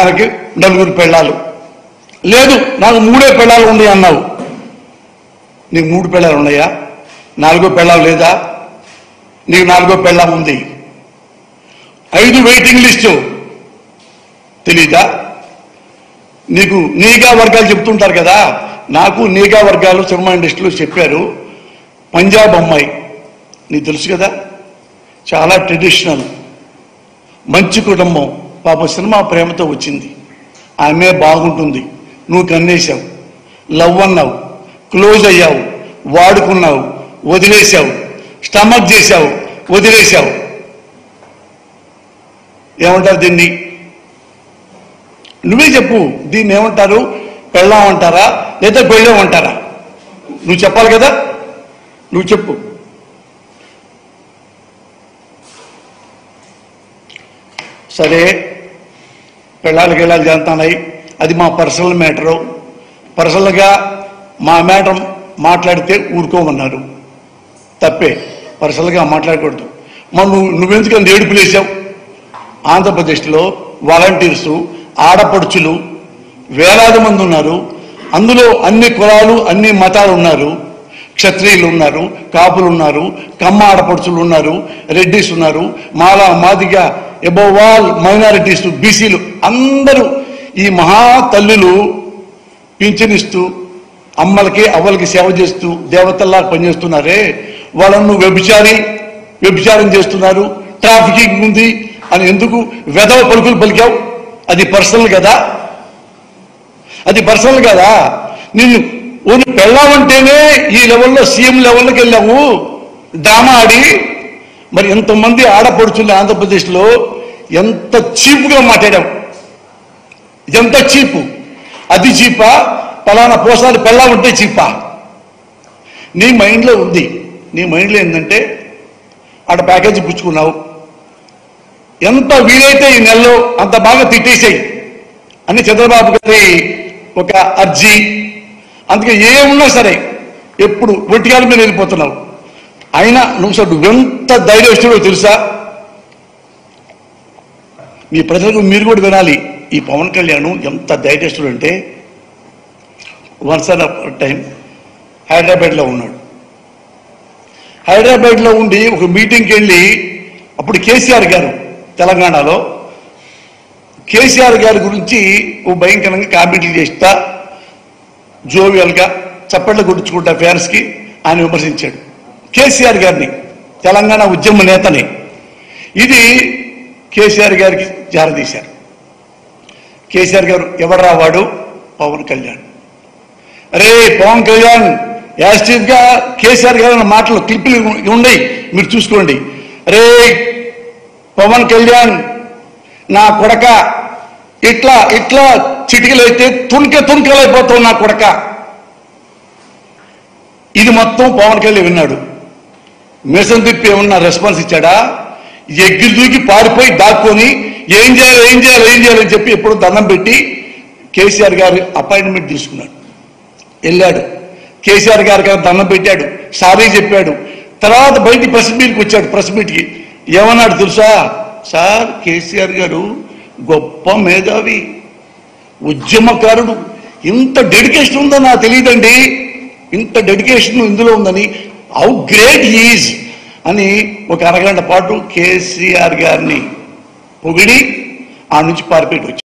ఆయనకి నలుగురు పెళ్ళాలు లేదు నాకు మూడే పెళ్ళాలు ఉన్నాయి అన్నావు నీకు మూడు పెళ్ళాలు ఉన్నాయా నాలుగో పెళ్ళాం లేదా నీకు నాలుగో పెళ్ళాం ఉంది ఐదు వెయిటింగ్ లిస్టు తెలీదా నీకు నీగా వర్గాలు చెప్తుంటారు కదా నాకు నీగా వర్గాలు సినిమా ఇండస్ట్రీలో చెప్పారు పంజాబ్ అమ్మాయి నీకు తెలుసు కదా చాలా ట్రెడిషనల్ మంచి కుటుంబం పాప సినిమా ప్రేమతో వచ్చింది ఆమె బాగుంటుంది నువ్వు కన్నేశావు లవ్ అన్నావు క్లోజ్ అయ్యావు వాడుకున్నావు వదిలేశావు స్టమక్ చేశావు వదిలేశావు ఏమంటారు దీన్ని నువ్వే చెప్పు దీన్ని ఏమంటారు పెళ్ళాం అంటారా లేదా పెళ్ళాం అంటారా నువ్వు చెప్పాలి కదా నువ్వు చెప్పు సరే పెళ్ళాలకి వెళ్ళాలి జరుగుతున్నాయి అది మా పర్సనల్ మ్యాటరు పర్సనల్గా మా మ్యాటర్ మాట్లాడితే ఊరుకోమన్నారు తప్పే పర్సనల్గా మాట్లాడకూడదు మరి నువ్వు నువ్వెందుకు అంత ఏడుపులు వేసావు ఆంధ్రప్రదేశ్లో వాలంటీర్స్ ఆడపడుచులు వేలాది మంది ఉన్నారు అందులో అన్ని కులాలు అన్ని మతాలు ఉన్నారు క్షత్రియులు ఉన్నారు కాపులు ఉన్నారు కమ్మ ఆడపడుచులు ఉన్నారు రెడ్డిస్ ఉన్నారు మాలా మాదిగా ఎబోవ్ ఆల్ మైనారిటీస్ బీసీలు అందరూ ఈ మహా తల్లులు పింఛనిస్తూ అమ్మలకి అవ్వలకి సేవ చేస్తూ దేవతల్లా పనిచేస్తున్నారే వాళ్ళను వ్యభిచారి వ్యభిచారం చేస్తున్నారు ట్రాఫికింగ్ ఉంది అని ఎందుకు వెధవ పలుకులు పలికావు అది పర్సనల్ కదా అది పర్సనల్ కదా నిన్ను ఓని పెళ్ళామంటేనే ఈ లెవెల్లో సీఎం లెవెల్లోకి వెళ్ళావు డ్రామా ఆడి మరి ఎంతమంది ఆడపడుచుంది ఆంధ్రప్రదేశ్లో ఎంత చీప్గా మాట్లాడావు ఎంత చీపు అది చీపా పలానా పోసాలు పెళ్ళామంటే చీపా నీ మైండ్లో ఉంది నీ మైండ్లో ఏంటంటే ఆడ ప్యాకేజీ పుచ్చుకున్నావు ఎంత వీలైతే ఈ నెలలో అంత బాగా తిట్టేసాయి అని చంద్రబాబు గారి ఒక అర్జీ అందుకే ఏమున్నా సరే ఎప్పుడు ఒట్టిగాల మీద వెళ్ళిపోతున్నావు అయినా నువ్వు సార్ నువ్వెంత ధైర్యస్తుడో తెలుసా మీ ప్రజలకు మీరు కూడా వినాలి ఈ పవన్ కళ్యాణ్ ఎంత ధైర్యస్తుడు అంటే వన్స్ అన్ టైం హైదరాబాద్లో ఉన్నాడు హైదరాబాద్లో ఉండి ఒక మీటింగ్కి వెళ్ళి అప్పుడు కేసీఆర్ గారు తెలంగాణలో కేసీఆర్ గారి గురించి ఓ భయంకరంగా కామెంట్లు చేస్తా జోవియల్గా చప్పట్లు కొట్టించుకుంటా ఫ్యాన్స్కి ఆయన విమర్శించాడు కేసీఆర్ గారిని తెలంగాణ ఉద్యమ నేతని ఇది కేసీఆర్ గారికి జారదీశారు కేసీఆర్ గారు ఎవడరా వాడు పవన్ కళ్యాణ్ అరే పవన్ కళ్యాణ్ యాస్టివ్ గా కేసీఆర్ గారు అన్న మాటలు క్లిప్లు ఉన్నాయి మీరు చూసుకోండి రే పవన్ కళ్యాణ్ నా కొడక ఇట్లా ఇట్లా చిటికలైతే తుణిక తుణికలైపోతావు నా కొడక ఇది మొత్తం పవన్ కళ్యాణ్ విన్నాడు మిషన్ తిప్పి ఏమన్నా రెస్పాన్స్ ఇచ్చాడా ఎగ్గిరి దూకి పారిపోయి దాక్కొని ఏం చేయాలి ఏం చేయాలి ఏం చేయాలని చెప్పి ఎప్పుడు దండం పెట్టి కేసీఆర్ గారి అపాయింట్మెంట్ తీసుకున్నాడు వెళ్ళాడు కేసీఆర్ గారికి దండం పెట్టాడు సారీ చెప్పాడు తర్వాత బయట ప్రెస్ మీట్కి వచ్చాడు ప్రెస్ మీట్కి ఏమన్నాడు తెలుసా సార్ కేసీఆర్ గారు గొప్ప మేధావి ఉద్యమకారుడు ఇంత డెడికేషన్ ఉందో నాకు తెలియదండి ఇంత డెడికేషన్ ఇందులో ఉందని హౌ గ్రేట్ ఈజ్ అని ఒక అరగంట పాటు కేసీఆర్ గారిని పొగిడి ఆ నుంచి పారిపోయి వచ్చాడు